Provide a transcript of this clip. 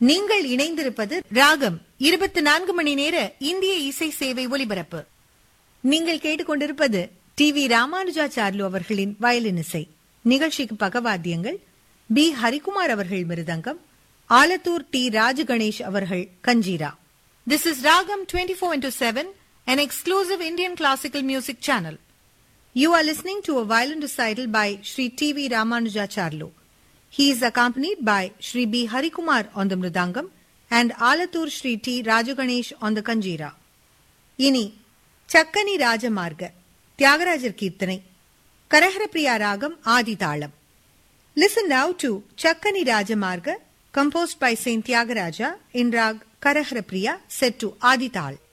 நீங்கள் இணைந்திருப்பது ராகம் இருபத்தி நான்கு மணி நேர இந்திய இசை சேவை ஒலிபரப்பு நீங்கள் கேட்டுக்கொண்டிருப்பது டி வி ராமானுஜாச்சார்லு அவர்களின் வயலின் இசை நிகழ்ச்சிக்கு பகவாத்தியங்கள் பி ஹரிகுமார் அவர்கள் மிருதங்கம் ஆலத்தூர் டி ராஜகணேஷ் அவர்கள் kanjira this is ragam twenty four into seven an exclusive Indian classical music channel. You are listening to a violin recital by Sri T.V. Ramanujacharlu. He is accompanied by Sri B. Harikumar on the Mridangam and Alatur Sri T. Rajaganesh on the Kanjira. இனி சக்கனி ராஜமார்க தியாகராஜர் கீர்த்தனை Kharaharapriya ragam Adi talam listen now to Chakkani Rajamarga composed by Saint Tyagaraja in rag Karaharapriya set to Adi Tal.